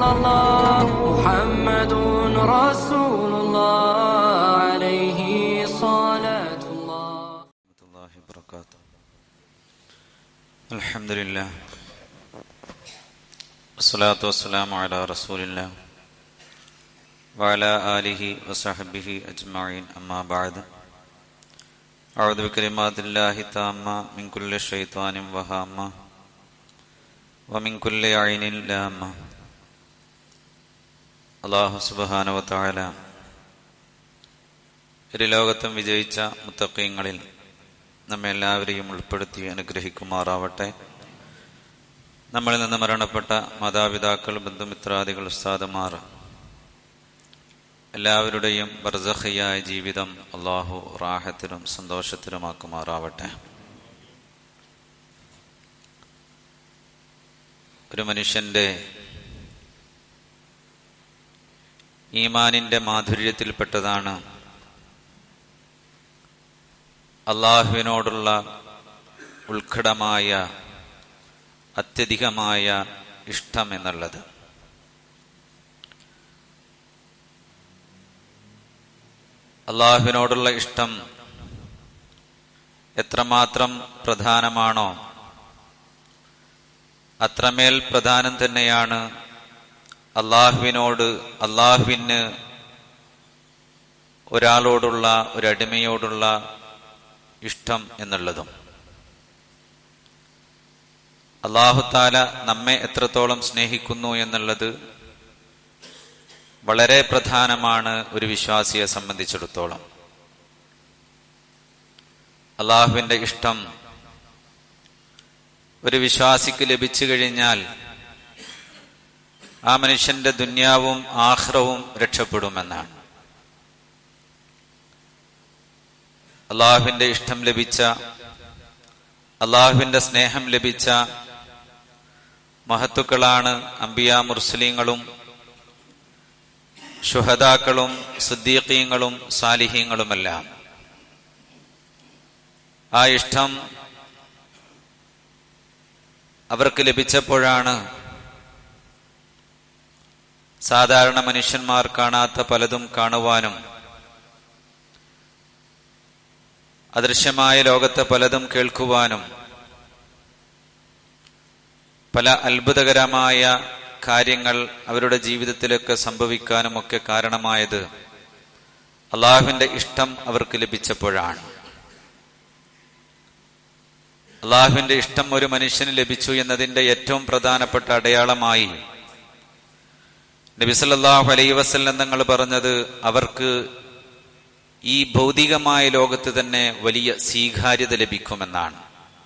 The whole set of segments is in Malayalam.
الله محمد رسول الله عليه صلاة الله ورحمة الله وبركاته الحمد لله والصلاة والسلام على رسول الله وعلى آله وصحبه أجمعين أما بعد أعوذ بكلمات الله التامة من كل شيطان وهامة ومن كل عين لامة അള്ളാഹു സുബാന വത്താല ഇരു ലോകത്തും വിജയിച്ച മുത്തക്കയങ്ങളിൽ നമ്മെ എല്ലാവരെയും ഉൾപ്പെടുത്തി അനുഗ്രഹിക്കുമാറാവട്ടെ നമ്മളിൽ നിന്ന് മരണപ്പെട്ട മാതാപിതാക്കൾ ബന്ധുമിത്രാദികൾ ഉസ്താദമാർ എല്ലാവരുടെയും ബർസഖിയായ ജീവിതം അള്ളാഹു റാഹത്തിലും സന്തോഷത്തിലുമാക്കുമാറാവട്ടെ ഒരു മനുഷ്യന്റെ ഈമാനിന്റെ മാധുര്യത്തിൽപ്പെട്ടതാണ് അള്ളാഹുവിനോടുള്ള ഉത്കടമായ അത്യധികമായ ഇഷ്ടം എന്നുള്ളത് അള്ളാഹുവിനോടുള്ള ഇഷ്ടം എത്രമാത്രം പ്രധാനമാണോ അത്രമേൽ പ്രധാനം തന്നെയാണ് അള്ളാഹുവിനോട് അള്ളാഹുവിന് ഒരാളോടുള്ള ഒരടിമയോടുള്ള ഇഷ്ടം എന്നുള്ളതും അള്ളാഹുത്താല നമ്മെ എത്രത്തോളം സ്നേഹിക്കുന്നു എന്നുള്ളത് വളരെ പ്രധാനമാണ് ഒരു വിശ്വാസിയെ സംബന്ധിച്ചിടത്തോളം അള്ളാഹുവിന്റെ ഇഷ്ടം ഒരു വിശ്വാസിക്ക് ലഭിച്ചു കഴിഞ്ഞാൽ ആ മനുഷ്യന്റെ ദുന്യാവും ആഹ്റവും രക്ഷപ്പെടുമെന്നാണ് അള്ളാഹുവിന്റെ ഇഷ്ടം ലഭിച്ച അള്ളാഹുവിന്റെ സ്നേഹം ലഭിച്ച മഹത്തുക്കളാണ് അംബിയ മുർസലീങ്ങളും ഷുഹദാക്കളും സുദ്ദീഖീങ്ങളും സാലിഹീങ്ങളുമെല്ലാം ആ ഇഷ്ടം അവർക്ക് ലഭിച്ചപ്പോഴാണ് സാധാരണ മനുഷ്യന്മാർ കാണാത്ത പലതും കാണുവാനും അദൃശ്യമായ ലോകത്തെ പലതും കേൾക്കുവാനും പല അത്ഭുതകരമായ കാര്യങ്ങൾ അവരുടെ ജീവിതത്തിലൊക്കെ സംഭവിക്കാനും ഒക്കെ കാരണമായത് അള്ളാഹുവിന്റെ ഇഷ്ടം അവർക്ക് ലഭിച്ചപ്പോഴാണ് അള്ളാഹുവിന്റെ ഇഷ്ടം ഒരു മനുഷ്യന് ലഭിച്ചു എന്നതിന്റെ ഏറ്റവും പ്രധാനപ്പെട്ട അടയാളമായി നബിസല്ലാഹു അലൈ വസല്ലം തങ്ങൾ പറഞ്ഞത് അവർക്ക് ഈ ഭൗതികമായ ലോകത്ത് തന്നെ വലിയ സ്വീകാര്യത ലഭിക്കുമെന്നാണ്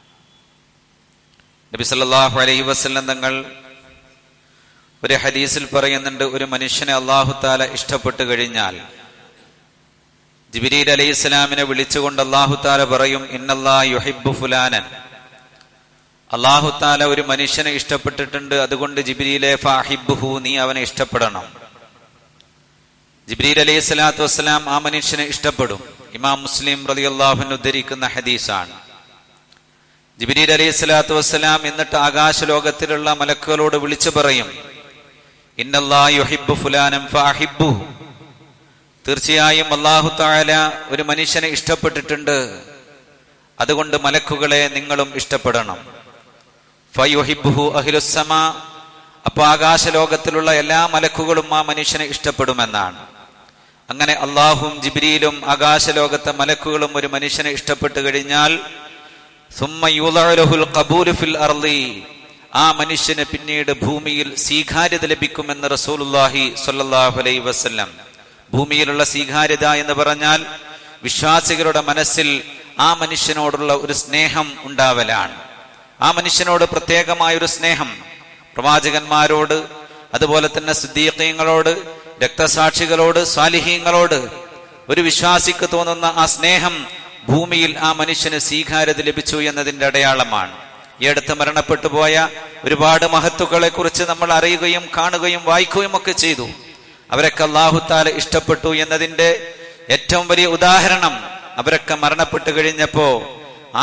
നബി സല്ലല്ലാഹു അലൈഹി വസല്ലം തങ്ങൾ ഒരു ഹദീസിൽ പറയുന്നുണ്ട് ഒരു മനുഷ്യനെ അള്ളാഹു താല ഇഷ്ടപ്പെട്ടു കഴിഞ്ഞാൽ ജിബിരീൽ അലൈഹി ഇസ്ലാമിനെ വിളിച്ചുകൊണ്ട് അള്ളാഹു താല പറയും ഇന്നല്ലാ യുഹിബ്ബു ഫുലാനൻ അള്ളാഹു താല ഒരു മനുഷ്യനെ ഇഷ്ടപ്പെട്ടിട്ടുണ്ട് അതുകൊണ്ട് ജിബിരിയിലെ ഫാഹിബുഹു നീ അവനെ ഇഷ്ടപ്പെടണം ജിബ്രീൽ അലൈഹി സ്വലാത്തു വസ്സലാം ആ മനുഷ്യനെ ഇഷ്ടപ്പെടും ഇമാം മുസ്ലിം റലി അള്ളാഹുവിന് ഉദ്ധരിക്കുന്ന ഹദീസാണ് ജിബ്രീൽ അലൈഹി സ്വലാത്തു വസ്സലാം എന്നിട്ട് ആകാശലോകത്തിലുള്ള മലക്കുകളോട് വിളിച്ചു പറയും ഇന്നല്ലാ യുഹിബ്ബു ഫുലാനം ഫാഹിബു തീർച്ചയായും അള്ളാഹു താല ഒരു മനുഷ്യനെ ഇഷ്ടപ്പെട്ടിട്ടുണ്ട് അതുകൊണ്ട് മലക്കുകളെ നിങ്ങളും ഇഷ്ടപ്പെടണം ഫയുഹിബുഹു അഹിലുസമ അപ്പൊ ആകാശലോകത്തിലുള്ള എല്ലാ മലക്കുകളും ആ മനുഷ്യനെ ഇഷ്ടപ്പെടുമെന്നാണ് അങ്ങനെ അള്ളാഹും ജിബ്രീലും ആകാശലോകത്തെ മലക്കുകളും ഒരു മനുഷ്യനെ ഇഷ്ടപ്പെട്ടു കഴിഞ്ഞാൽ സുമ്മ യൂലഹുൽ ഖബൂലു ഫിൽ അർളി ആ മനുഷ്യന് പിന്നീട് ഭൂമിയിൽ സ്വീകാര്യത ലഭിക്കുമെന്ന് റസൂലുല്ലാഹി സ്വല്ലല്ലാഹു അലൈഹി വസല്ലം ഭൂമിയിലുള്ള സ്വീകാര്യത എന്ന് പറഞ്ഞാൽ വിശ്വാസികളുടെ മനസ്സിൽ ആ മനുഷ്യനോടുള്ള ഒരു സ്നേഹം ഉണ്ടാവലാണ് ആ മനുഷ്യനോട് പ്രത്യേകമായ ഒരു സ്നേഹം പ്രവാചകന്മാരോട് അതുപോലെ തന്നെ സിദ്ദീഖീങ്ങളോട് രക്തസാക്ഷികളോട് സ്വാലിഹീങ്ങളോട് ഒരു വിശ്വാസിക്ക് തോന്നുന്ന ആ സ്നേഹം ഭൂമിയിൽ ആ മനുഷ്യന് സ്വീകാര്യത ലഭിച്ചു എന്നതിന്റെ അടയാളമാണ് ഈ അടുത്ത് മരണപ്പെട്ടു പോയ ഒരുപാട് മഹത്തുക്കളെ കുറിച്ച് നമ്മൾ അറിയുകയും കാണുകയും വായിക്കുകയും ഒക്കെ ചെയ്തു അവരൊക്കെ അള്ളാഹുത്താല ഇഷ്ടപ്പെട്ടു എന്നതിന്റെ ഏറ്റവും വലിയ ഉദാഹരണം അവരൊക്കെ മരണപ്പെട്ടു കഴിഞ്ഞപ്പോ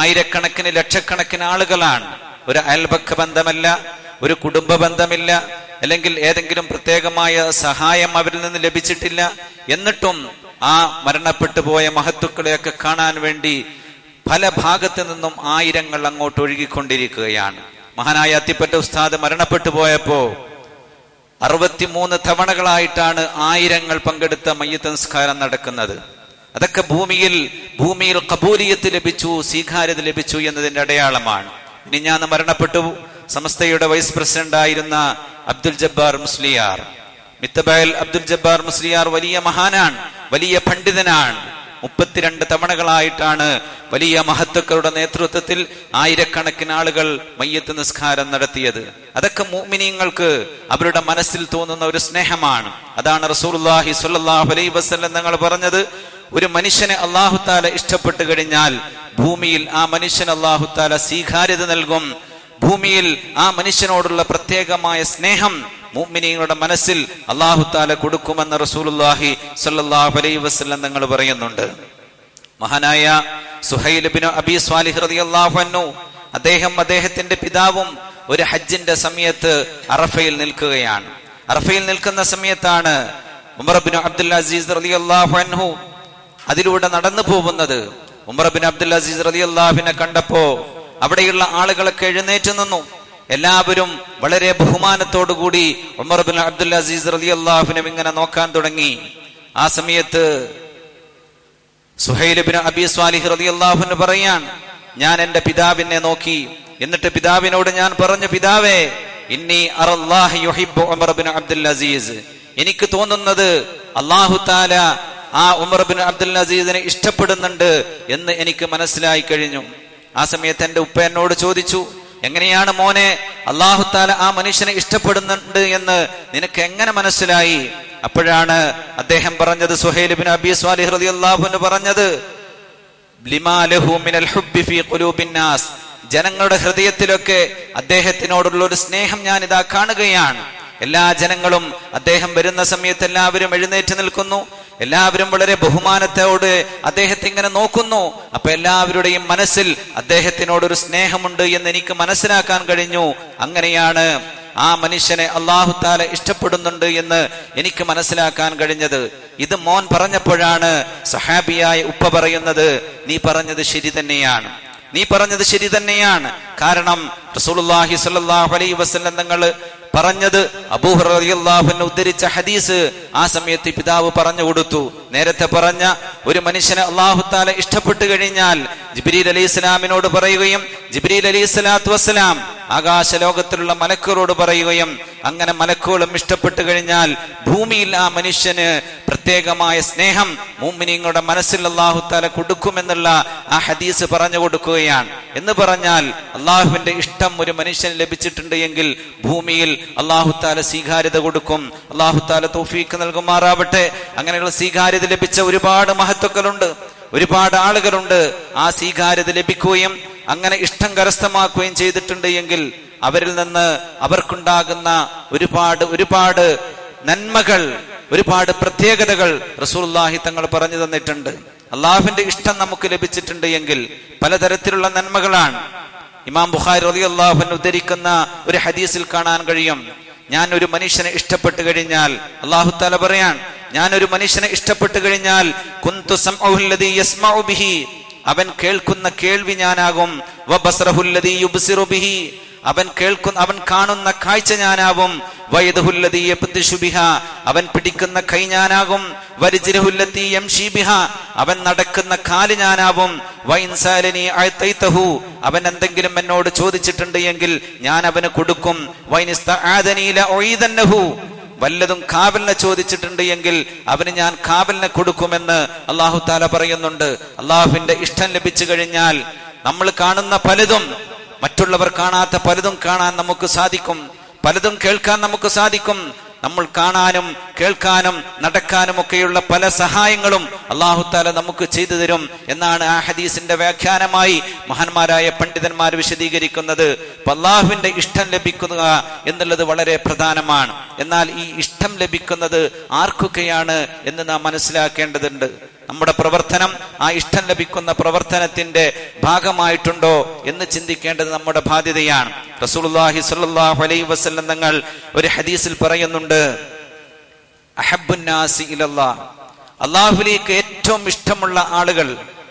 ആയിരക്കണക്കിന് ലക്ഷക്കണക്കിന് ആളുകളാണ് ഒരു അയൽപക്ക ബന്ധമല്ല ഒരു കുടുംബ ബന്ധമില്ല അല്ലെങ്കിൽ ഏതെങ്കിലും പ്രത്യേകമായ സഹായം അവരിൽ നിന്ന് ലഭിച്ചിട്ടില്ല എന്നിട്ടും ആ മരണപ്പെട്ടു പോയ മഹത്തുക്കളെയൊക്കെ കാണാൻ വേണ്ടി പല ഭാഗത്തു നിന്നും ആയിരങ്ങൾ അങ്ങോട്ട് ഒഴുകിക്കൊണ്ടിരിക്കുകയാണ് മഹാനായ അത്തിപ്പറ്റ ഉസ്താദ് മരണപ്പെട്ടു പോയപ്പോ അറുപത്തിമൂന്ന് തവണകളായിട്ടാണ് ആയിരങ്ങൾ പങ്കെടുത്ത മയ്യത്ത് നിസ്കാരം നടക്കുന്നത് അതൊക്കെ ഭൂമിയിൽ ഭൂമിയിൽ കബൂലിയത്ത് ലഭിച്ചു സ്വീകാര്യത ലഭിച്ചു എന്നതിന്റെ അടയാളമാണ് ഇനി ഞാൻ മരണപ്പെട്ടു സമസ്തയുടെ വൈസ് പ്രസിഡന്റ് ആയിരുന്ന അബ്ദുൽ ജബ്ബാർ മുസ്ലിയാർ മിത്തബയൽ അബ്ദുൽ ജബ്ബാർ മുസ്ലിയാർ വലിയ മഹാനാണ് വലിയ പണ്ഡിതനാണ് മുപ്പത്തിരണ്ട് തവണകളായിട്ടാണ് വലിയ മഹത്തുക്കളുടെ നേതൃത്വത്തിൽ ആയിരക്കണക്കിന് ആളുകൾ മയ്യത്ത് നിസ്കാരം നടത്തിയത് അതൊക്കെ മുഅ്മിനീങ്ങൾക്ക് അവരുടെ മനസ്സിൽ തോന്നുന്ന ഒരു സ്നേഹമാണ് അതാണ് റസൂലുള്ളാഹി സ്വല്ലല്ലാഹു അലൈഹി വസല്ലം തങ്ങൾ പറഞ്ഞത് ഒരു മനുഷ്യനെ അള്ളാഹുത്താല ഇഷ്ടപ്പെട്ടു കഴിഞ്ഞാൽ ഭൂമിയിൽ ആ മനുഷ്യൻ അള്ളാഹുത്താല സ്വീകാര്യത നൽകും ഭൂമിയിൽ ആ മനുഷ്യനോടുള്ള പ്രത്യേകമായ സ്നേഹം മുഅ്മിനീങ്ങളുടെ മനസ്സിൽ അള്ളാഹുത്താല കൊടുക്കുമെന്ന് റസൂലുള്ളാഹി സ്വല്ലല്ലാഹു അലൈഹി വസല്ലം തങ്ങൾ പറയുന്നുണ്ട് മഹാനായ സുഹൈൽ ബിൻ അബി സ്വാലിഹ് റളിയല്ലാഹു അൻഹു അദ്ദേഹം അദ്ദേഹത്തിന്റെ പിതാവും ഒരു ഹജ്ജിന്റെ സമയത്ത് അറഫയിൽ നിൽക്കുകയാണ് അറഫയിൽ നിൽക്കുന്ന സമയത്താണ് ഉമർ ബിൻ അബ്ദുൽ അസീസ് റളിയല്ലാഹു അൻഹു അതിലൂടെ നടന്നു പോകുന്നത് ഉമർ ബിൻ അബ്ദുൽ അസീസ് റളിയല്ലാഹുവിനെ കണ്ടപ്പോ അവിടെയുള്ള ആളുകളൊക്കെ എഴുന്നേറ്റ് നിന്നു എല്ലാവരും വളരെ ബഹുമാനത്തോടുകൂടി ഉമർ ബിൻ അബ്ദുൽ അസീസ് റളിയല്ലാഹുവിനെ ഇങ്ങനെ നോക്കാൻ തുടങ്ങി ആ സമയത്ത് സുഹൈലിബിന് അബി സ്വാലിഹ് റളിയല്ലാഹുവിന് പറയാൻ ഞാൻ എന്റെ പിതാവിനെ നോക്കി എന്നിട്ട് പിതാവിനോട് ഞാൻ പറഞ്ഞു പിതാവേ ഇന്നി അറല്ലാഹി യുഹിബ്ബു ഉമർ ബിൻ അബ്ദുൽ അസീസ് എനിക്ക് തോന്നുന്നത് അള്ളാഹു താല ആ ഉമർ ബിൻ അബ്ദുൽ അസീസിനെ ഇഷ്ടപ്പെടുന്നുണ്ട് എന്ന് എനിക്ക് മനസ്സിലായി കഴിഞ്ഞു ആ സമയത്ത് എന്റെ ഉപ്പ എന്നോട് ചോദിച്ചു എങ്ങനെയാണ് മോനെ അള്ളാഹു താല ആ മനുഷ്യനെ ഇഷ്ടപ്പെടുന്നുണ്ട് എന്ന് നിനക്ക് എങ്ങനെ മനസ്സിലായി അപ്പോഴാണ് അദ്ദേഹം പറഞ്ഞത് സുഹൈൽ ബിൻ അബി സ്വാലിഹ് റളിയല്ലാഹു അൻഹു പറഞ്ഞത് ലിമാ ലഹു മിനൽ ഹുബ്ബി ഫീ ഖുലൂബിൻ നാസ് ജനങ്ങളുടെ ഹൃദയത്തിലൊക്കെ അദ്ദേഹത്തിനോടുള്ള ഒരു സ്നേഹം ഞാൻ ഇതാ കാണുകയാണ് എല്ലാ ജനങ്ങളും അദ്ദേഹം വരുന്ന സമയത്ത് എല്ലാവരും എഴുന്നേറ്റ് നിൽക്കുന്നു എല്ലാവരും വളരെ ബഹുമാനത്തോട് അദ്ദേഹത്തെ ഇങ്ങനെ നോക്കുന്നു അപ്പൊ എല്ലാവരുടെയും മനസ്സിൽ അദ്ദേഹത്തിനോടൊരു സ്നേഹമുണ്ട് എന്ന് എനിക്ക് മനസ്സിലാക്കാൻ കഴിഞ്ഞു അങ്ങനെയാണ് ആ മനുഷ്യനെ അള്ളാഹു താല ഇഷ്ടപ്പെടുന്നുണ്ട് എന്ന് എനിക്ക് മനസ്സിലാക്കാൻ കഴിഞ്ഞത് ഇത് മോൻ പറഞ്ഞപ്പോഴാണ് സഹാബിയായ ഉപ്പ പറയുന്നത് നീ പറഞ്ഞത് ശരി തന്നെയാണ് നീ പറഞ്ഞത് ശരി തന്നെയാണ് കാരണം റസൂലുള്ളാഹി സ്വല്ലല്ലാഹു അലൈഹി വസല്ലം തങ്ങൾ പറഞ്ഞത് അബൂഹുറിയാഹുവിനെ ഉദ്ധരിച്ച ഹദീസ് ആ സമയത്ത് പിതാവ് പറഞ്ഞു കൊടുത്തു നേരത്തെ പറഞ്ഞ ഒരു മനുഷ്യനെ അള്ളാഹുത്താല ഇഷ്ടപ്പെട്ടു കഴിഞ്ഞാൽ ജിബ്രീൽ അലൈഹി ഇസ്ലാമിനോട് പറയുകയും ജിബ്രീൽ അലൈഹി സ്വലാത്തു വസ്സലാം ആകാശ ലോകത്തിലുള്ള മലക്കുകളോട് പറയുകയും അങ്ങനെ മലക്കുകളും ഇഷ്ടപ്പെട്ടു കഴിഞ്ഞാൽ ഭൂമിയിൽ ആ മനുഷ്യന് പ്രത്യേകമായ സ്നേഹം മൂമിനിങ്ങളുടെ മനസ്സിൽ അള്ളാഹുത്താല കൊടുക്കുമെന്നുള്ള ആ ഹദീസ് പറഞ്ഞു കൊടുക്കുകയാണ് എന്ന് പറഞ്ഞാൽ അള്ളാഹുവിന്റെ ഇഷ്ടം ഒരു മനുഷ്യന് ലഭിച്ചിട്ടുണ്ട് എങ്കിൽ ഭൂമിയിൽ അള്ളാഹുത്താല സ്വീകാര്യത കൊടുക്കും അള്ളാഹുത്താല തോഫീക്ക് നൽകുമാറാവട്ടെ അങ്ങനെയുള്ള സ്വീകാര്യത ലഭിച്ച ഒരുപാട് മഹത്വക്കളുണ്ട് ഒരുപാട് ആളുകളുണ്ട് ആ സ്വീകാര്യത ലഭിക്കുകയും അങ്ങനെ ഇഷ്ടം കരസ്ഥമാക്കുകയും ചെയ്തിട്ടുണ്ട് എങ്കിൽ അവരിൽ നിന്ന് അവർക്കുണ്ടാകുന്ന ഒരുപാട് ഒരുപാട് നന്മകൾ ഒരുപാട് പ്രത്യേകതകൾ റസൂൽഹി തങ്ങൾ പറഞ്ഞു തന്നിട്ടുണ്ട് അള്ളാഹുവിന്റെ ഇഷ്ടം നമുക്ക് ലഭിച്ചിട്ടുണ്ട് എങ്കിൽ പലതരത്തിലുള്ള നന്മകളാണ് ഇമാം ബുഖാരി റലി അള്ളാഹുവിൻ ഉദ്ധരിക്കുന്ന ഒരു ഹദീസിൽ കാണാൻ കഴിയും ഞാൻ ഒരു മനുഷ്യനെ ഇഷ്ടപ്പെട്ടു കഴിഞ്ഞാൽ അള്ളാഹു താല പറയാൻ ഞാൻ ഒരു മനുഷ്യനെ ഇഷ്ടപ്പെട്ടു കഴിഞ്ഞാൽ കുന്തു സംഅഹുല്ലദീ യസ്മഉ ബിഹി അവൻ കേൾക്കുന്ന കേൾവി ഞാനാകും വബസ്റഹുല്ലദീ യുബ്സിറു ബിഹി അവൻ കേൾക്കുന്ന അവൻ കാണുന്ന കാഴ്ച ഞാനാവും വയദുഹുല്ലദീ യബ്തിഷു ബിഹ അവൻ പിടിക്കുന്ന കൈ ഞാനാകും വരിജിരഹുല്ലത്തി യംശി ബിഹ അവൻ നടക്കുന്ന കാല് ഞാനാവും വൈൻസാലനി അഴ്ത്തൈത്തഹു അവൻ എന്തെങ്കിലും എന്നോട് ചോദിച്ചിട്ടുണ്ട് എങ്കിൽ ഞാൻ അവന് കൊടുക്കും വൈനിസ്തആദനീല ഒയ്തന്നഹു വല്ലതും കാവലിനെ ചോദിച്ചിട്ടുണ്ട് എങ്കിൽ അവന് ഞാൻ കാവലിനെ കൊടുക്കുമെന്ന് അള്ളാഹു താല പറയുന്നുണ്ട് അള്ളാഹുവിന്റെ ഇഷ്ടം ലഭിച്ചു കഴിഞ്ഞാൽ നമ്മൾ കാണുന്ന പലതും മറ്റുള്ളവർ കാണാത്ത പലതും കാണാൻ നമുക്ക് സാധിക്കും പലതും കേൾക്കാൻ നമുക്ക് സാധിക്കും നമ്മൾ കാണാനും കേൾക്കാനും നടക്കാനും ഒക്കെയുള്ള പല സഹായങ്ങളും അള്ളാഹു താല നമുക്ക് ചെയ്തു തരും എന്നാണ് ആ ഹദീസിന്റെ വ്യാഖ്യാനമായി മഹാന്മാരായ പണ്ഡിതന്മാർ വിശദീകരിക്കുന്നത് അപ്പൊ അള്ളാഹുവിന്റെ ഇഷ്ടം ലഭിക്കുക എന്നുള്ളത് വളരെ പ്രധാനമാണ് എന്നാൽ ഈ ഇഷ്ടം ലഭിക്കുന്നത് ആർക്കൊക്കെയാണ് എന്ന് നാം മനസ്സിലാക്കേണ്ടതുണ്ട് നമ്മുടെ പ്രവർത്തനം ആ ഇഷ്ടം ലഭിക്കുന്ന പ്രവർത്തനത്തിന്റെ ഭാഗമായിട്ടുണ്ടോ എന്ന് ചിന്തിക്കേണ്ടത് നമ്മുടെ ബാധ്യതയാണ് റസൂലുള്ളാഹി സ്വല്ലല്ലാഹു അലൈഹി വസല്ലം തങ്ങൾ ഒരു ഹദീസിൽ പറയുന്നുണ്ട് അഹബ്ബുന്നാസി ഇലല്ലാ അള്ളാഹുലേക്ക് ഏറ്റവും ഇഷ്ടമുള്ള ആളുകൾ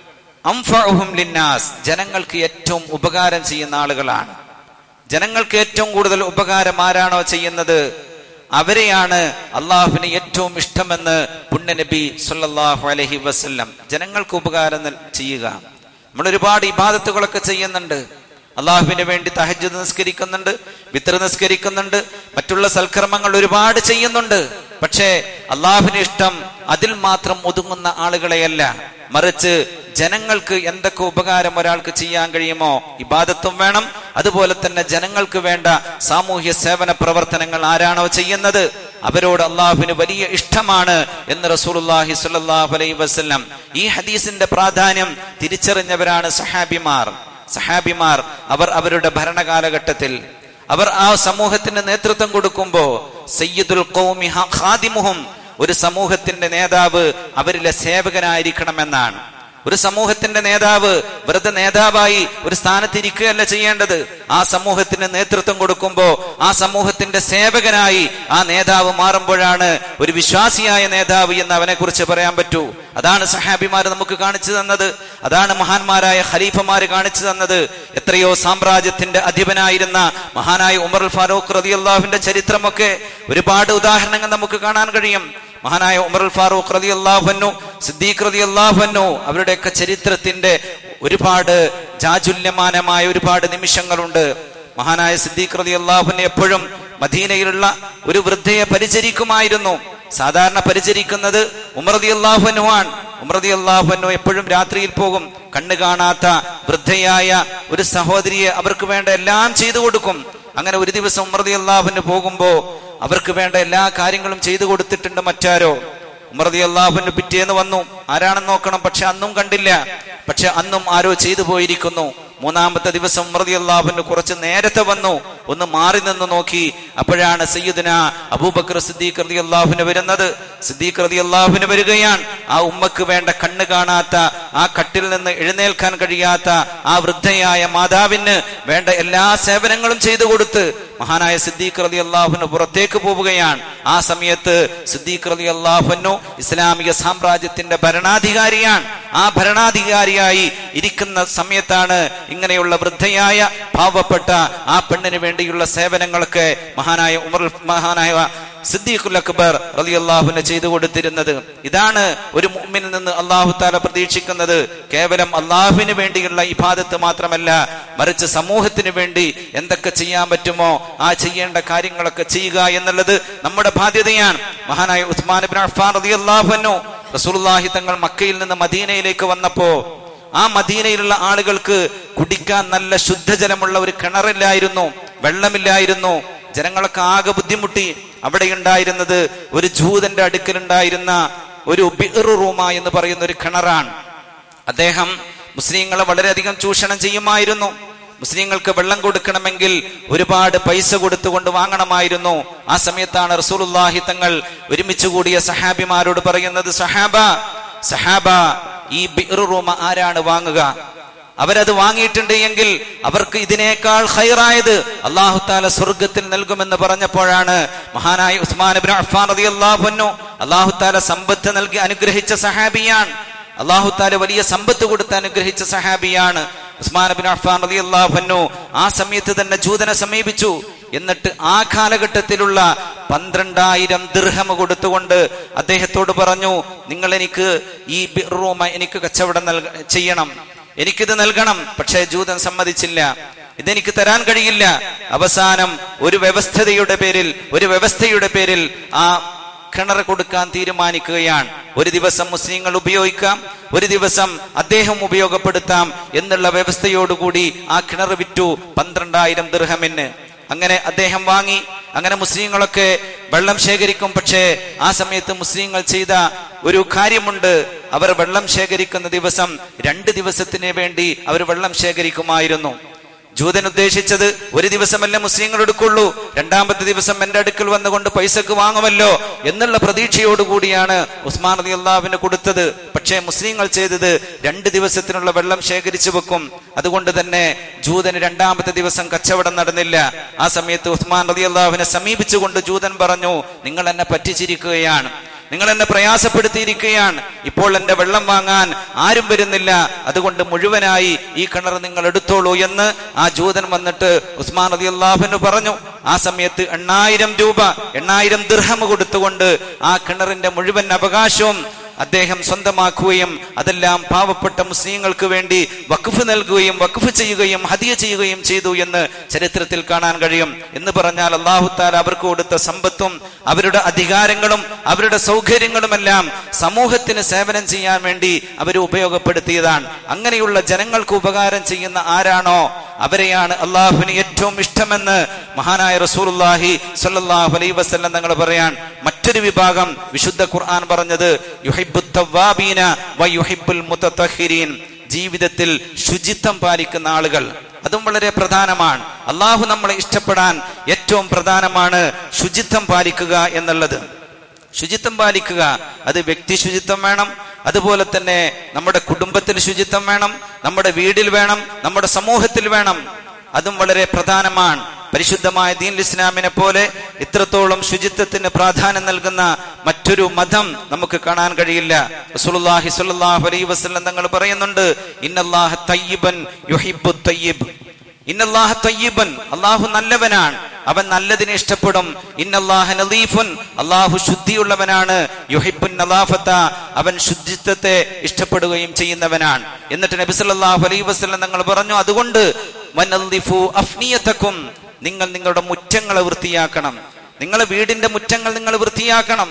അംഫഉഹും ലിന്നാസ് ജനങ്ങൾക്ക് ഏറ്റവും ഉപകാരം ചെയ്യുന്ന ആളുകളാണ് ജനങ്ങൾക്ക് ഏറ്റവും കൂടുതൽ ഉപകാരം ആരാണോ ചെയ്യുന്നത് അവരെയാണ് അള്ളാഹുവിന് ഏറ്റവും ഇഷ്ടമെന്ന് പുണ്യനബി സല്ലല്ലാഹു അലൈഹി വസല്ലം ജനങ്ങൾക്ക് ഉപകാരം നൽ- ചെയ്യുക നമ്മൾ ഒരുപാട് ഇബാദത്തുകളൊക്കെ ചെയ്യുന്നുണ്ട് അള്ളാഹുവിന് വേണ്ടി തഹജ്ജുദ് നിസ്കരിക്കുന്നുണ്ട് വിത്ര നിസ്കരിക്കുന്നുണ്ട് മറ്റുള്ള സൽക്കർമ്മങ്ങൾ ഒരുപാട് ചെയ്യുന്നുണ്ട് പക്ഷേ അള്ളാഹുവിന് ഇഷ്ടം അതിൽ മാത്രം ഒതുങ്ങുന്ന ആളുകളെയല്ല മറിച്ച് ജനങ്ങൾക്ക് എന്തൊക്കെ ഉപകാരം ഒരാൾക്ക് ചെയ്യാൻ കഴിയുമോ ഇബാദത്തും വേണം അതുപോലെ തന്നെ ജനങ്ങൾക്ക് വേണ്ട സാമൂഹ്യ സേവന പ്രവർത്തനങ്ങൾ ആരാണോ ചെയ്യുന്നത് അവരോട് അള്ളാഹുവിന് വലിയ ഇഷ്ടമാണ് എന്ന് റസൂലുള്ളാഹി സ്വല്ലല്ലാഹു അലൈഹി വസല്ലം ഈ ഹദീസിന്റെ പ്രാധാന്യം തിരിച്ചറിഞ്ഞവരാണ് സഹാബിമാർ സഹാബിമാർ അവർ അവരുടെ ഭരണകാലഘട്ടത്തിൽ അവർ ആ സമൂഹത്തിന് നേതൃത്വം കൊടുക്കുമ്പോ സയ്യിദുൽ ഖൗമി ഹ- ഖാദിമുഹും ഒരു സമൂഹത്തിന്റെ നേതാവ് അവരിലെ സേവകനായിരിക്കണമെന്നാണ് ഒരു സമൂഹത്തിന്റെ നേതാവ് വെറുതെ നേതാവായി ഒരു സ്ഥാനത്തിരിക്കുകയല്ല ചെയ്യേണ്ടത് ആ സമൂഹത്തിന് നേതൃത്വം കൊടുക്കുമ്പോ ആ സമൂഹത്തിന്റെ സേവകനായി ആ നേതാവ് മാറുമ്പോഴാണ് ഒരു വിശ്വാസിയായ നേതാവ് എന്ന് അവനെ കുറിച്ച് പറയാൻ പറ്റൂ അതാണ് സഹാബിമാർ നമുക്ക് കാണിച്ചു തന്നത് അതാണ് മഹാന്മാരായ ഖലീഫമാര് കാണിച്ചു തന്നത് എത്രയോ സാമ്രാജ്യത്തിന്റെ അധിപനായിരുന്ന മഹാനായ ഉമർ ഫാറൂഖ് റതിയല്ലാഹുവിന്റെ ചരിത്രമൊക്കെ ഒരുപാട് ഉദാഹരണങ്ങൾ നമുക്ക് കാണാൻ കഴിയും മഹാനായ ഉമർ ഫാറൂഖ് റതി അള്ളാഹുന്നു സിദ്ദീഖ് റതി അള്ളാഹുന്നു അവരുടെയൊക്കെ ചരിത്രത്തിന്റെ ഒരുപാട് ജാജുല്യമാനമായ ഒരുപാട് നിമിഷങ്ങളുണ്ട് മഹാനായ സിദ്ദീഖ് റതി അള്ളാഹുവിനെ എപ്പോഴും മദീനയിലുള്ള ഒരു വൃദ്ധയെ പരിചരിക്കുമായിരുന്നു സാധാരണ പരിചരിക്കുന്നത് ഉമർദി അള്ളാഹുനുവാണ് ഉമർദി അള്ളാഹുനു എപ്പോഴും രാത്രിയിൽ പോകും കണ്ണു കാണാത്ത വൃദ്ധയായ ഒരു സഹോദരിയെ അവർക്ക് വേണ്ട എല്ലാം ചെയ്തു കൊടുക്കും അങ്ങനെ ഒരു ദിവസം ഉമർദി അള്ളാഹുന് പോകുമ്പോ അവർക്ക് വേണ്ട എല്ലാ കാര്യങ്ങളും ചെയ്തു കൊടുത്തിട്ടുണ്ട് മറ്റാരോ ഉമർദി അള്ളാഹുന് പിറ്റേന്ന് വന്നു ആരാണെന്ന് നോക്കണം പക്ഷെ അന്നും കണ്ടില്ല പക്ഷെ അന്നും ആരോ ചെയ്തു പോയിരിക്കുന്നു മൂന്നാമത്തെ ദിവസം ഉമർദി അള്ളാഹുന് കുറച്ച് നേരത്തെ വന്നു ഒന്ന് മാറി നിന്ന് നോക്കി അപ്പോഴാണ് സയ്യിദുന അബൂബക്കർ സിദ്ദീഖ് റതി അള്ളാഹുന് വരുന്നത് സിദ്ദീഖ് റതി അള്ളാഹുന് വരികയാണ് ആ ഉമ്മക്ക് വേണ്ട കണ്ണ് കാണാത്ത ആ കട്ടിൽ നിന്ന് എഴുന്നേൽക്കാൻ കഴിയാത്ത ആ വൃദ്ധയായ മാതാവിന് വേണ്ട എല്ലാ സേവനങ്ങളും ചെയ്തു കൊടുത്ത് മഹാനായ സിദ്ദീഖ് റതി അള്ളാഹുന് പുറത്തേക്ക് പോവുകയാണ് ആ സമയത്ത് സിദ്ദീഖ് റതി അള്ളാഹുനു ഇസ്ലാമിക സാമ്രാജ്യത്തിന്റെ ഭരണാധികാരിയാണ് ആ ഭരണാധികാരിയായി ഇരിക്കുന്ന സമയത്താണ് ഇങ്ങനെയുള്ള വൃദ്ധയായ പാവപ്പെട്ട ആ പെണ്ണിന് വേണ്ടിയുള്ള സേവനങ്ങളൊക്കെ മഹാനായ ഉമർ മഹാനായ സിദ്ദീഖുൽ അക്ബർ റളിയല്ലാഹുവിനെ ചെയ്തു കൊടുത്തിരുന്നത് ഇതാണ് ഒരു മുഅ്മിനിൽ നിന്ന് അള്ളാഹു താല പ്രതീക്ഷിക്കുന്നത് കേവലം അള്ളാഹുവിന് വേണ്ടിയുള്ള ഇബാദത്ത് മാത്രമല്ല മറിച്ച് സമൂഹത്തിന് വേണ്ടി എന്തൊക്കെ ചെയ്യാൻ പറ്റുമോ ആ ചെയ്യേണ്ട കാര്യങ്ങളൊക്കെ ചെയ്യുക എന്നുള്ളത് നമ്മുടെ ബാധ്യതയാണ് മഹാനായ ഉസ്മാൻ ഇബ്നു അഫ്ഫാൻ റളിയല്ലാഹു അൻഹു റസൂലുള്ളാഹി തങ്ങൾ മക്കയിൽ നിന്ന് മദീനയിലേക്ക് വന്നപ്പോ ആ മദീനയിലുള്ള ആളുകൾക്ക് കുടിക്കാൻ നല്ല ശുദ്ധജലമുള്ള ഒരു കിണറില്ലായിരുന്നു വെള്ളമില്ലായിരുന്നു ജനങ്ങളൊക്കെ ആകെ ബുദ്ധിമുട്ടി അവിടെ ഉണ്ടായിരുന്നത് ഒരു ജൂതന്റെ അടുക്കലുണ്ടായിരുന്ന ഒരു ബിറു റൂമ എന്ന് പറയുന്ന ഒരു കിണറാണ് അദ്ദേഹം മുസ്ലിങ്ങളെ വളരെയധികം ചൂഷണം ചെയ്യുമായിരുന്നു മുസ്ലിങ്ങൾക്ക് വെള്ളം കൊടുക്കണമെങ്കിൽ ഒരുപാട് പൈസ കൊടുത്തുകൊണ്ട് വാങ്ങണമായിരുന്നു ആ സമയത്താണ് റസൂലുള്ളാഹി തങ്ങൾ ഒരുമിച്ച് കൂടിയ സഹാബിമാരോട് പറയുന്നത് സഹാബ സഹാബ ഈ ബിറു റൂമ ആരാണ് വാങ്ങുക അവരത് വാങ്ങിയിട്ടുണ്ട് എങ്കിൽ അവർക്ക് ഇതിനേക്കാൾ ഹൈറായത് അള്ളാഹു താല സ്വർഗത്തിൽ നൽകുമെന്ന് പറഞ്ഞപ്പോഴാണ് മഹാനായ ഉസ്മാൻ ഇബ്നു അഫ്ഫാൻ റളിയല്ലാഹു അൻഹു അള്ളാഹു താല സമ്പത്ത് നൽകി അനുഗ്രഹിച്ച സഹാബിയാണ് അള്ളാഹു താല വലിയ സമ്പത്ത് കൊടുത്ത് അനുഗ്രഹിച്ച സഹാബിയാണ് ഉസ്മാൻ ബിൻ അഫ്ഫാൻ റളിയല്ലാഹു അൻഹു ആ സമയത്ത് തന്നെ ജൂതനെ സമീപിച്ചു എന്നിട്ട് ആ കാലഘട്ടത്തിലുള്ള പന്ത്രണ്ടായിരം ദിർഹം കൊടുത്തുകൊണ്ട് അദ്ദേഹത്തോട് പറഞ്ഞു നിങ്ങൾ എനിക്ക് ഈ ബിറൂമ എനിക്ക് കച്ചവടം നൽക ചെയ്യണം എനിക്കിത് നൽകണം പക്ഷേ ജൂതൻ സമ്മതിച്ചില്ല ഇതെനിക്ക് തരാൻ കഴിയില്ല അവസാനം ഒരു വ്യവസ്ഥതയുടെ പേരിൽ ഒരു വ്യവസ്ഥയുടെ പേരിൽ ആ കിണർ കൊടുക്കാൻ തീരുമാനിക്കുകയാണ് ഒരു ദിവസം മുസ്ലിങ്ങൾ ഉപയോഗിക്കാം ഒരു ദിവസം അദ്ദേഹം ഉപയോഗപ്പെടുത്താം എന്നുള്ള വ്യവസ്ഥയോടുകൂടി ആ കിണർ വിറ്റു പന്ത്രണ്ടായിരം ദൃഹമിന് അങ്ങനെ അദ്ദേഹം വാങ്ങി അങ്ങനെ മുസ്ലിങ്ങളൊക്കെ വെള്ളം ശേഖരിക്കും പക്ഷേ ആ സമയത്ത് മുസ്ലിങ്ങൾ ചെയ്ത ഒരു കാര്യമുണ്ട് അവർ വെള്ളം ശേഖരിക്കുന്ന ദിവസം രണ്ട് ദിവസത്തിന് വേണ്ടി അവർ വെള്ളം ശേഖരിക്കുമായിരുന്നു ജൂതൻ ഉദ്ദേശിച്ചത് ഒരു ദിവസമല്ല മുസ്ലിങ്ങൾ എടുക്കുള്ളൂ രണ്ടാമത്തെ ദിവസം എന്റെ അടുക്കൽ വന്നുകൊണ്ട് പൈസക്ക് വാങ്ങുമല്ലോ എന്നുള്ള പ്രതീക്ഷയോടുകൂടിയാണ് ഉസ്മാൻ അലി അള്ളാഹുവിന് കൊടുത്തത് പക്ഷേ മുസ്ലിങ്ങൾ ചെയ്തത് രണ്ട് ദിവസത്തിനുള്ള വെള്ളം ശേഖരിച്ചു വെക്കും അതുകൊണ്ട് തന്നെ ജൂതന് രണ്ടാമത്തെ ദിവസം കച്ചവടം നടന്നില്ല ആ സമയത്ത് ഉസ്മാൻ അലി അള്ളാഹുവിനെ സമീപിച്ചുകൊണ്ട് ജൂതൻ പറഞ്ഞു നിങ്ങൾ എന്നെ പറ്റിച്ചിരിക്കുകയാണ് നിങ്ങൾ എന്നെ പ്രയാസപ്പെടുത്തിയിരിക്കുകയാണ് ഇപ്പോൾ എന്റെ വെള്ളം വാങ്ങാൻ ആരും വരുന്നില്ല അതുകൊണ്ട് മുഴുവനായി ഈ കിണർ നിങ്ങൾ എടുത്തോളൂ എന്ന് ആ ജൂതൻ വന്നിട്ട് ഉസ്മാൻ അലി അള്ളാഹുവിന് പറഞ്ഞു ആ സമയത്ത് എണ്ണായിരം രൂപ എണ്ണായിരം ദൃഹം കൊടുത്തുകൊണ്ട് ആ കിണറിന്റെ മുഴുവൻ അവകാശവും അദ്ദേഹം സ്വന്തമാക്കുകയും അതെല്ലാം പാവപ്പെട്ട മുസ്ലിങ്ങൾക്ക് വേണ്ടി വഖഫ് നൽകുകയും വഖഫ് ചെയ്യുകയും ഹദിയ ചെയ്യുകയും ചെയ്തു എന്ന് ചരിത്രത്തിൽ കാണാൻ കഴിയും എന്ന് പറഞ്ഞാൽ അള്ളാഹുത്താൽ അവർക്ക് കൊടുത്ത സമ്പത്തും അവരുടെ അധികാരങ്ങളും അവരുടെ സൗകര്യങ്ങളുമെല്ലാം സമൂഹത്തിന് സേവനം ചെയ്യാൻ വേണ്ടി അവർ ഉപയോഗപ്പെടുത്തിയതാണ് അങ്ങനെയുള്ള ജനങ്ങൾക്ക് ഉപകാരം ചെയ്യുന്ന ആരാണോ അവരെയാണ് അള്ളാഹുവിന് ഏറ്റവും ഇഷ്ടമെന്ന് മഹാനായ റസൂലുള്ളാഹി സ്വല്ലല്ലാഹു അലൈഹി വസല്ലം തങ്ങൾ പറയാൻ മറ്റൊരു വിഭാഗം വിശുദ്ധ ഖുർആൻ പറഞ്ഞത് യുഹിബ്ബു തവ്വാബീന വ യുഹിബ്ബുൽ മുതത്തഹിരീൻ ജീവിതത്തിൽ ശുചിത്വം പാലിക്കുന്ന ആളുകൾ അതും വളരെ പ്രധാനമാണ് അള്ളാഹു നമ്മളെ ഇഷ്ടപ്പെടാൻ ഏറ്റവും പ്രധാനമാണ് ശുചിത്വം പാലിക്കുക എന്നുള്ളത് ശുചിത്വം പാലിക്കുക അത് വ്യക്തി ശുചിത്വം വേണം അതുപോലെ തന്നെ നമ്മുടെ കുടുംബത്തിൽ ശുചിത്വം വേണം നമ്മുടെ വീടിൽ വേണം നമ്മുടെ സമൂഹത്തിൽ വേണം അതും വളരെ പ്രധാനമാണ് പരിശുദ്ധമായ ദീൻ ഇസ്ലാമിനെ പോലെ ഇത്രത്തോളം ശുചിത്വത്തിന് പ്രാധാന്യം നൽകുന്ന മറ്റൊരു മതം നമുക്ക് കാണാൻ കഴിയില്ല റസൂലുള്ളാഹി സ്വല്ലല്ലാഹു അലൈഹി വസല്ലം തങ്ങൾ പറയുന്നുണ്ട് ഇന്നല്ലാഹ തയ്യിബൻ യുഹിബ്ബു തയ്യിബ് ഇന്നല്ലാഹ തയ്യിബൻ അള്ളാഹു നല്ലവനാണ് അവൻ നല്ലതിനെ ഇഷ്ടപ്പെടും ഇന്നല്ലാഹ നദീഫുൻ അള്ളാഹു ശുദ്ധിയുള്ളവനാണ് യുഹിബുൻ നദാഫത്ത അവൻ ശുദ്ധിത്വത്തെ ഇഷ്ടപ്പെടുകയും ചെയ്യുന്നവനാണ് എന്നിട്ട് നബി സല്ലല്ലാഹു അലൈഹി വസല്ലം തങ്ങൾ പറഞ്ഞു അതുകൊണ്ട് വനദ്ദിഫു അഫ്നിയതക്കും നിങ്ങൾ നിങ്ങളുടെ മുറ്റങ്ങളെ വൃത്തിയാക്കണം നിങ്ങളെ വീടിന്റെ മുറ്റങ്ങൾ നിങ്ങൾ വൃത്തിയാക്കണം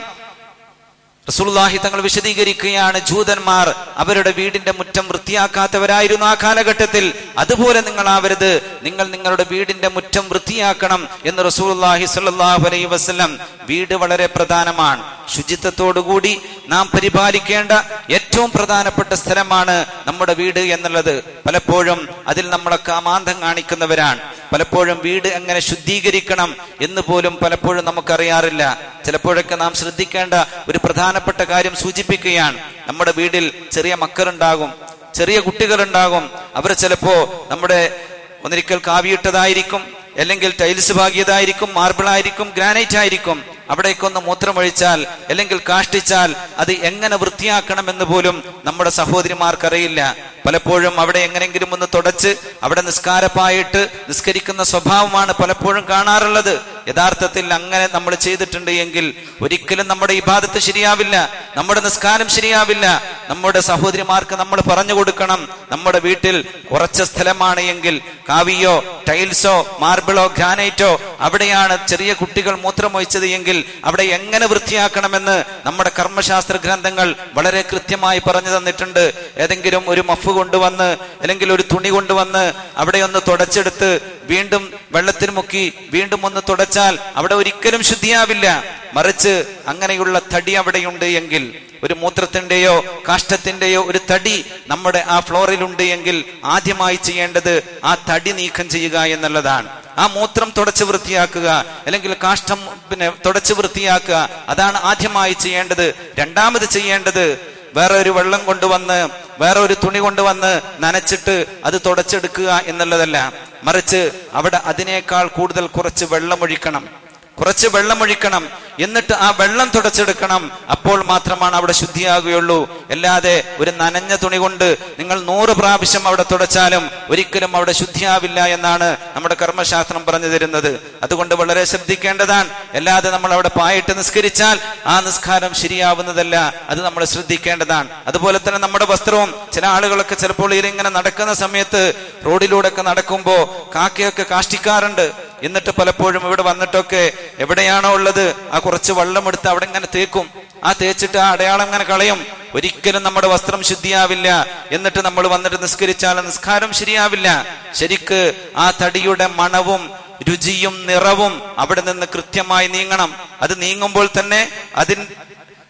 റസൂലുള്ളാഹി തങ്ങൾ വിശദീകരിക്കുകയാണ് ജൂതന്മാർ അവരുടെ വീടിന്റെ മുറ്റം വൃത്തിയാക്കാത്തവരായിരുന്നു ആ കാലഘട്ടത്തിൽ അതുപോലെ നിങ്ങൾ ആവരുത് നിങ്ങൾ നിങ്ങളുടെ വീടിന്റെ മുറ്റം വൃത്തിയാക്കണം എന്ന് റസൂലുള്ളാഹി സ്വല്ലല്ലാഹു അലൈഹി വസല്ലം വീട് വളരെ പ്രധാനമാണ് ശുചിത്വത്തോടുകൂടി നാം പരിപാലിക്കേണ്ട ഏറ്റവും പ്രധാനപ്പെട്ട സ്ഥലമാണ് നമ്മുടെ വീട് എന്നുള്ളത് പലപ്പോഴും അതിൽ നമ്മളൊക്കെ അമാന്തം കാണിക്കുന്നവരാണ് പലപ്പോഴും വീട് എങ്ങനെ ശുദ്ധീകരിക്കണം എന്ന് പോലും പലപ്പോഴും നമുക്കറിയാറില്ല ചിലപ്പോഴൊക്കെ നാം ശ്രദ്ധിക്കേണ്ട ഒരു പ്രധാനപ്പെട്ട കാര്യം സൂചിപ്പിക്കുകയാണ് നമ്മുടെ വീട്ടിൽ ചെറിയ മക്കളുണ്ടാകും ചെറിയ കുട്ടികളുണ്ടാകും അവർ ചിലപ്പോ നമ്മുടെ ഒന്നിരിക്കൽ കാവിയിട്ടതായിരിക്കും അല്ലെങ്കിൽ ടൈൽസ് പാകിയതായിരിക്കും മാർബിൾ ആയിരിക്കും ഗ്രാനൈറ്റ് ആയിരിക്കും അവിടേക്കൊന്ന് മൂത്രമൊഴിച്ചാൽ അല്ലെങ്കിൽ കാഷ്ടിച്ചാൽ അത് എങ്ങനെ വൃത്തിയാക്കണമെന്ന് പോലും നമ്മുടെ സഹോദരിമാർക്കറിയില്ല പലപ്പോഴും അവിടെ എങ്ങനെങ്കിലും ഒന്ന് തുടച്ച് അവിടെ നിസ്കാരപ്പായിട്ട് നിസ്കരിക്കുന്ന സ്വഭാവമാണ് പലപ്പോഴും കാണാറുള്ളത് യഥാർത്ഥത്തിൽ അങ്ങനെ നമ്മൾ ചെയ്തിട്ടുണ്ട് എങ്കിൽ ഒരിക്കലും നമ്മുടെ ഇബാദത്ത് ശരിയാവില്ല നമ്മുടെ നിസ്കാരം ശരിയാവില്ല നമ്മുടെ സഹോദരിമാർക്ക് നമ്മൾ പറഞ്ഞു കൊടുക്കണം നമ്മുടെ വീട്ടിൽ ഉറച്ച സ്ഥലമാണ് എങ്കിൽ കാവിയോ ടൈൽസോ മാർബിളോ ഗ്രാനൈറ്റോ അവിടെയാണ് ചെറിയ കുട്ടികൾ മൂത്രമൊഴിച്ചത് എങ്കിൽ അവിടെ എങ്ങനെ വൃത്തിയാക്കണമെന്ന് നമ്മുടെ കർമ്മശാസ്ത്ര ഗ്രന്ഥങ്ങൾ വളരെ കൃത്യമായി പറഞ്ഞു തന്നിട്ടുണ്ട് ഏതെങ്കിലും ഒരു മഫ് കൊണ്ടുവന്ന് അല്ലെങ്കിൽ ഒരു തുണി കൊണ്ടുവന്ന് അവിടെ ഒന്ന് തുടച്ചെടുത്ത് വീണ്ടും വെള്ളത്തിൽ മുക്കി വീണ്ടും ഒന്ന് തുടച്ചാൽ അവിടെ ഒരിക്കലും ശുദ്ധിയാവില്ല മറിച്ച് അങ്ങനെയുള്ള തടി അവിടെയുണ്ട് എങ്കിൽ ഒരു മൂത്രത്തിന്റെയോ കാഷ്ടത്തിന്റെയോ ഒരു തടി നമ്മുടെ ആ ഫ്ലോറിലുണ്ട് എങ്കിൽ ആദ്യമായി ചെയ്യേണ്ടത് ആ തടി നീക്കം ചെയ്യുക എന്നുള്ളതാണ് ആ മൂത്രം തുടച്ച് വൃത്തിയാക്കുക അല്ലെങ്കിൽ കാഷ്ടം പിന്നെ തുടച്ച് വൃത്തിയാക്കുക അതാണ് ആദ്യമായി ചെയ്യേണ്ടത് രണ്ടാമത് ചെയ്യേണ്ടത് വേറെ ഒരു വെള്ളം കൊണ്ടുവന്ന് വേറെ ഒരു തുണി കൊണ്ടുവന്ന് നനച്ചിട്ട് അത് തുടച്ചെടുക്കുക എന്നുള്ളതല്ല മറിച്ച് അവിടെ അതിനേക്കാൾ കൂടുതൽ കുറച്ച് വെള്ളമൊഴിക്കണം കുറച്ച് വെള്ളമൊഴിക്കണം എന്നിട്ട് ആ വെള്ളം തുടച്ചെടുക്കണം അപ്പോൾ മാത്രമാണ് അവിടെ ശുദ്ധിയാകുകയുള്ളൂ അല്ലാതെ ഒരു നനഞ്ഞ തുണി കൊണ്ട് നിങ്ങൾ നൂറ് പ്രാവശ്യം അവിടെ തുടച്ചാലും ഒരിക്കലും അവിടെ ശുദ്ധിയാവില്ല എന്നാണ് നമ്മുടെ കർമ്മശാസ്ത്രം പറഞ്ഞു തരുന്നത് അതുകൊണ്ട് വളരെ ശ്രദ്ധിക്കേണ്ടതാണ് അല്ലാതെ നമ്മൾ അവിടെ പായിട്ട് നിസ്കരിച്ചാൽ ആ നിസ്കാരം ശരിയാവുന്നതല്ല അത് നമ്മൾ ശ്രദ്ധിക്കേണ്ടതാണ് അതുപോലെ തന്നെ നമ്മുടെ വസ്ത്രവും ചില ആളുകളൊക്കെ ചിലപ്പോൾ ഇതിങ്ങനെ നടക്കുന്ന സമയത്ത് റോഡിലൂടെ ഒക്കെ നടക്കുമ്പോ കാക്കയൊക്കെ കാഷ്ടിക്കാറുണ്ട് എന്നിട്ട് പലപ്പോഴും ഇവിടെ വന്നിട്ടൊക്കെ എവിടെയാണോ ഉള്ളത് ആ കുറച്ച് വെള്ളം എടുത്ത് അവിടെ ഇങ്ങനെ തേക്കും ആ തേച്ചിട്ട് ആ അടയാളം ഇങ്ങനെ കളയും ഒരിക്കലും നമ്മുടെ വസ്ത്രം ശുദ്ധിയാവില്ല എന്നിട്ട് നമ്മൾ വന്നിട്ട് നിസ്കരിച്ചാൽ നിസ്കാരം ശരിയാവില്ല ശരിക്ക് ആ തടിയുടെ മണവും രുചിയും നിറവും അവിടെ നിന്ന് കൃത്യമായി നീങ്ങണം അത് നീങ്ങുമ്പോൾ തന്നെ അതിൻ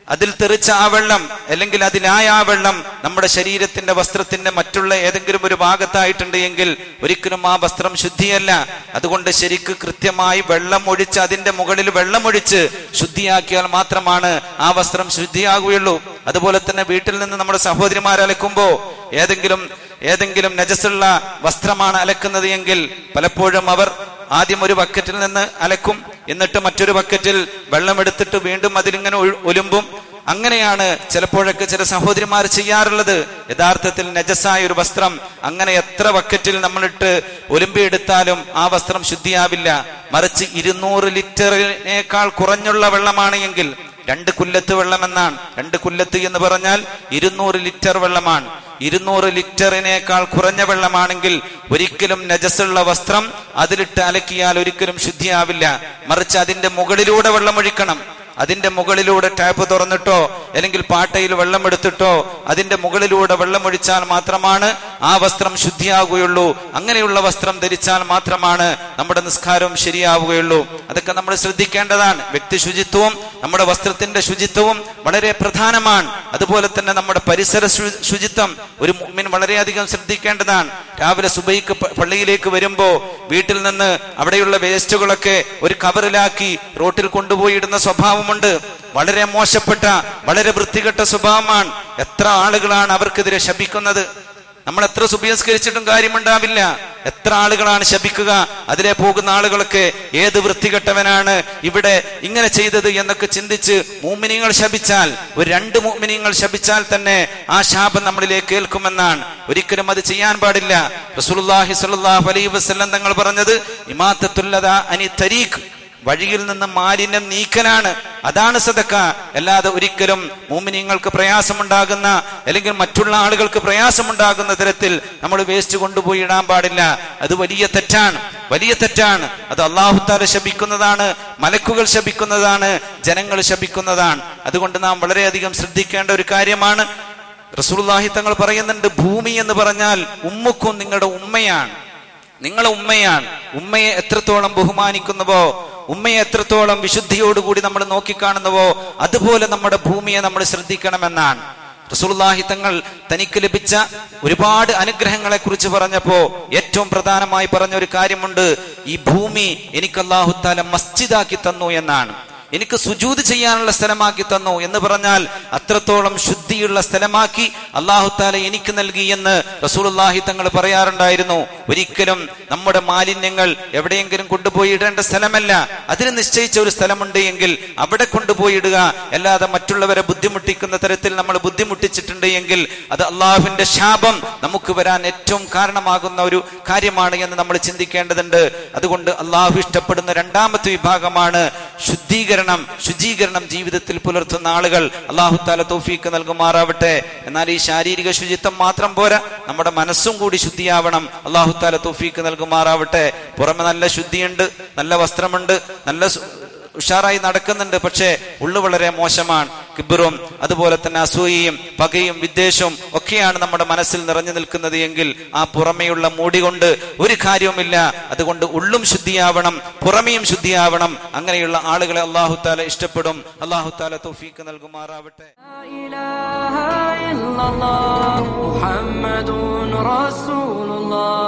അതിൽ തെറിച്ച ആ വെള്ളം അല്ലെങ്കിൽ അതിലായ ആ വെള്ളം നമ്മുടെ ശരീരത്തിന്റെ വസ്ത്രത്തിന്റെ മറ്റുള്ള ഏതെങ്കിലും ഒരു ഭാഗത്തായിട്ടുണ്ട് എങ്കിൽ ഒരിക്കലും ആ വസ്ത്രം ശുദ്ധിയല്ല അതുകൊണ്ട് ശരിക്ക് കൃത്യമായി വെള്ളം ഒഴിച്ച് അതിന്റെ മുകളിൽ വെള്ളം ഒഴിച്ച് ശുദ്ധിയാക്കിയാൽ മാത്രമാണ് ആ വസ്ത്രം ശുദ്ധിയാകുകയുള്ളൂ അതുപോലെ തന്നെ വീട്ടിൽ നിന്ന് നമ്മുടെ സഹോദരിമാർ അലക്കുമ്പോ ഏതെങ്കിലും ഏതെങ്കിലും നജസുള്ള വസ്ത്രമാണ് അലക്കുന്നത് എങ്കിൽ പലപ്പോഴും അവർ ആദ്യം ഒരു ബക്കറ്റിൽ നിന്ന് അലക്കും എന്നിട്ട് മറ്റൊരു ബക്കറ്റിൽ വെള്ളമെടുത്തിട്ട് വീണ്ടും അതിലിങ്ങനെ ഒഴു- ഒലുമ്പും അങ്ങനെയാണ് ചിലപ്പോഴൊക്കെ ചില സഹോദരിമാർ ചെയ്യാറുള്ളത് യഥാർത്ഥത്തിൽ നജസായ ഒരു വസ്ത്രം അങ്ങനെ എത്ര ബക്കറ്റിൽ നമ്മളിട്ട് ഒലുമ്പിയെടുത്താലും ആ വസ്ത്രം ശുദ്ധിയാവില്ല മറിച്ച് ഇരുന്നൂറ് ലിറ്ററിനേക്കാൾ കുറഞ്ഞുള്ള വെള്ളമാണ് എങ്കിൽ രണ്ട് കുല്ലത്ത് വെള്ളമെന്നാണ് രണ്ട് കുല്ലത്ത് എന്ന് പറഞ്ഞാൽ ഇരുന്നൂറ് ലിറ്റർ വെള്ളമാണ് ഇരുന്നൂറ് ലിറ്ററിനേക്കാൾ കുറഞ്ഞ വെള്ളമാണെങ്കിൽ ഒരിക്കലും നജസുള്ള വസ്ത്രം അതിലിട്ട് അലക്കിയാൽ ഒരിക്കലും ശുദ്ധിയാവില്ല മറിച്ച് അതിന്റെ മുകളിലൂടെ വെള്ളമൊഴിക്കണം അതിന്റെ മുകളിലൂടെ ടാപ്പ് തുറന്നിട്ടോ അല്ലെങ്കിൽ പാട്ടയിൽ വെള്ളം എടുത്തിട്ടോ അതിന്റെ മുകളിലൂടെ വെള്ളം ഒഴിച്ചാൽ മാത്രമാണ് ആ വസ്ത്രം ശുദ്ധിയാകുകയുള്ളൂ അങ്ങനെയുള്ള വസ്ത്രം ധരിച്ചാൽ മാത്രമാണ് നമ്മുടെ നിസ്കാരം ശരിയാവുകയുള്ളൂ അതൊക്കെ നമ്മൾ ശ്രദ്ധിക്കേണ്ടതാണ് വ്യക്തി ശുചിത്വവും നമ്മുടെ വസ്ത്രത്തിന്റെ ശുചിത്വവും വളരെ പ്രധാനമാണ് അതുപോലെ തന്നെ നമ്മുടെ പരിസര ശു- ശുചിത്വം ഒരു മുഅ്മിൻ വളരെയധികം ശ്രദ്ധിക്കേണ്ടതാണ് രാവിലെ സുബൈക്ക് പ- പള്ളിയിലേക്ക് വരുമ്പോ വീട്ടിൽ നിന്ന് അവിടെയുള്ള വേസ്റ്റുകളൊക്കെ ഒരു കവറിലാക്കി റോട്ടിൽ കൊണ്ടുപോയി ഇടുന്ന സ്വഭാവമുണ്ട് വളരെ മോശപ്പെട്ട വളരെ വൃത്തികെട്ട സ്വഭാവമാണ് എത്ര ആളുകളാണ് അവർക്കെതിരെ ശപിക്കുന്നത് നമ്മൾ എത്ര സുബിയസ്കരിച്ചിട്ടും കാര്യമുണ്ടാവില്ല എത്ര ആളുകളാണ് ശപിക്കുക അതിലെ പോകുന്ന ആളുകളൊക്കെ ഏത് വൃത്തികെട്ടവനാണ് ഇവിടെ ഇങ്ങനെ ചെയ്തത് എന്നൊക്കെ ചിന്തിച്ച് മൂമിനിങ്ങൾ ശപിച്ചാൽ ഒരു രണ്ട് മൂമിനിങ്ങൾ ശപിച്ചാൽ തന്നെ ആ ശാപം നമ്മളിലേക്ക് കേൾക്കുമെന്നാണ് ഒരിക്കലും അത് ചെയ്യാൻ പാടില്ല റസൂലുള്ളാഹി സ്വല്ലല്ലാഹു അലൈഹി വസല്ലം തങ്ങൾ പറഞ്ഞത് ഇമാത്തത്തുല്ലത അനി തരീഖ് വഴിയിൽ നിന്ന് മാലിന്യം നീക്കലാണ് അതാണ് സദക്ക അല്ലാതെ ഒരിക്കലും മൂമിനിങ്ങൾക്ക് പ്രയാസമുണ്ടാകുന്ന അല്ലെങ്കിൽ മറ്റുള്ള ആളുകൾക്ക് പ്രയാസമുണ്ടാകുന്ന തരത്തിൽ നമ്മൾ വേസ്റ്റ് കൊണ്ടുപോയി ഇടാൻ പാടില്ല അത് വലിയ തെറ്റാണ് വലിയ തെറ്റാണ് അത് അള്ളാഹുത്താല ശപിക്കുന്നതാണ് മലക്കുകൾ ശപിക്കുന്നതാണ് ജനങ്ങൾ ശപിക്കുന്നതാണ് അതുകൊണ്ട് നാം വളരെയധികം ശ്രദ്ധിക്കേണ്ട ഒരു കാര്യമാണ് റസൂലുള്ളാഹി തങ്ങൾ പറയുന്നുണ്ട് ഭൂമി എന്ന് പറഞ്ഞാൽ ഉമ്മുക്കും നിങ്ങളുടെ ഉമ്മയാണ് നിങ്ങളെ ഉമ്മയാണ് ഉമ്മയെ എത്രത്തോളം ബഹുമാനിക്കുന്നുവോ ഉമ്മയെ എത്രത്തോളം വിശുദ്ധിയോടുകൂടി നമ്മൾ നോക്കിക്കാണുന്നുവോ അതുപോലെ നമ്മുടെ ഭൂമിയെ നമ്മൾ ശ്രദ്ധിക്കണമെന്നാണ് റസൂലുള്ളാഹി തങ്ങൾ തനിക്ക് ലഭിച്ച ഒരുപാട് അനുഗ്രഹങ്ങളെ കുറിച്ച് പറഞ്ഞപ്പോ ഏറ്റവും പ്രധാനമായി പറഞ്ഞ ഒരു കാര്യമുണ്ട് ഈ ഭൂമി എനിക്ക് അള്ളാഹുത്താല മസ്ജിദാക്കി തന്നു എന്നാണ് എനിക്ക് സുജൂത് ചെയ്യാനുള്ള സ്ഥലമാക്കി തന്നു എന്ന് പറഞ്ഞാൽ അത്രത്തോളം ശുദ്ധിയുള്ള സ്ഥലമാക്കി അള്ളാഹുത്താല എനിക്ക് നൽകി എന്ന് റസൂലുള്ളാഹി തങ്ങൾ പറയാറുണ്ടായിരുന്നു ഒരിക്കലും നമ്മുടെ മാലിന്യങ്ങൾ എവിടെയെങ്കിലും കൊണ്ടുപോയി ഇടേണ്ട സ്ഥലമല്ല അതിന് നിശ്ചയിച്ച ഒരു സ്ഥലമുണ്ട് എങ്കിൽ അവിടെ കൊണ്ടുപോയി ഇടുക അല്ലാതെ മറ്റുള്ളവരെ ബുദ്ധിമുട്ടിക്കുന്ന തരത്തിൽ നമ്മൾ ബുദ്ധിമുട്ടിച്ചിട്ടുണ്ട് എങ്കിൽ അത് അള്ളാഹുവിന്റെ ശാപം നമുക്ക് വരാൻ ഏറ്റവും കാരണമാകുന്ന ഒരു കാര്യമാണ് എന്ന് നമ്മൾ ചിന്തിക്കേണ്ടതുണ്ട് അതുകൊണ്ട് അള്ളാഹു ഇഷ്ടപ്പെടുന്ന രണ്ടാമത്തെ വിഭാഗമാണ് ശുദ്ധീകരണം ശുചീകരണം ജീവിതത്തിൽ പുലർത്തുന്ന ആളുകൾ അള്ളാഹു താല തൗഫീക്ക് നൽകുമാറാവട്ടെ എന്നാൽ ഈ ശാരീരിക ശുചിത്വം മാത്രം പോരാ നമ്മുടെ മനസ്സും കൂടി ശുദ്ധിയാവണം അള്ളാഹു താല തൗഫീക്ക് നൽകുമാറാവട്ടെ പുറമെ നല്ല ശുദ്ധിയുണ്ട് നല്ല വസ്ത്രമുണ്ട് നല്ല സു- ഉഷാറായി നടക്കുന്നുണ്ട് പക്ഷേ ഉള്ളു വളരെ മോശമാണ് കിബിറും അതുപോലെ തന്നെ അസൂയയും പകയും വിദ്വേഷവും ഒക്കെയാണ് നമ്മുടെ മനസ്സിൽ നിറഞ്ഞു നിൽക്കുന്നത് എങ്കിൽ ആ പുറമെയുള്ള മൂടി കൊണ്ട് ഒരു കാര്യവുമില്ല അതുകൊണ്ട് ഉള്ളും ശുദ്ധിയാവണം പുറമെയും ശുദ്ധിയാവണം അങ്ങനെയുള്ള ആളുകളെ അള്ളാഹു താല ഇഷ്ടപ്പെടും അള്ളാഹു താല തൗഫീക്ക് നൽകുമാറാവട്ടെ لا إله إلا الله محمد رسول الله